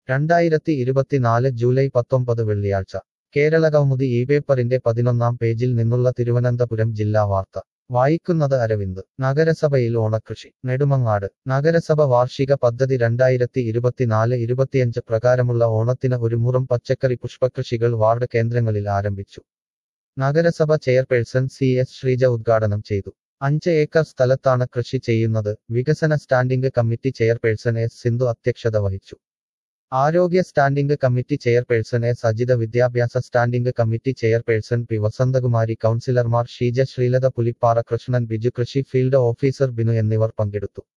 രണ്ടായിരത്തി ഇരുപത്തിനാല് ജൂലൈ പത്തൊമ്പത് വെള്ളിയാഴ്ച കേരളകൗമുദി ഈ പേപ്പറിന്റെ പതിനൊന്നാം പേജിൽ നിന്നുള്ള തിരുവനന്തപുരം ജില്ലാ വാർത്ത വായിക്കുന്നത് അരവിന്ദ് നഗരസഭയിൽ ഓണക്കൃഷി നെടുമങ്ങാട് നഗരസഭ വാർഷിക പദ്ധതി രണ്ടായിരത്തി ഇരുപത്തിനാല് ഇരുപത്തിയഞ്ച് പ്രകാരമുള്ള ഓണത്തിന് ഒരു മുറം പച്ചക്കറി പുഷ്പകൃഷികൾ വാർഡ് കേന്ദ്രങ്ങളിൽ ആരംഭിച്ചു നഗരസഭ ചെയർപേഴ്സൺ സി എസ് ശ്രീജ ഉദ്ഘാടനം ചെയ്തു അഞ്ച് ഏക്കർ സ്ഥലത്താണ് കൃഷി ചെയ്യുന്നത് വികസന standing committee chairperson S Sindhu അധ്യക്ഷത വഹിച്ചു ആരോഗ്യ standing committee chairperson S Ajitha വിദ്യാഭ്യാസ standing committee chairperson P Vasanthakumari കൗൺസിലർമാർ ഷീജ ശ്രീലത പുലിപ്പാറ കൃഷ്ണൻ ബിജു കൃഷി ഫീൽഡ് ഓഫീസർ ബിനു എന്നിവർ പങ്കെടുത്തു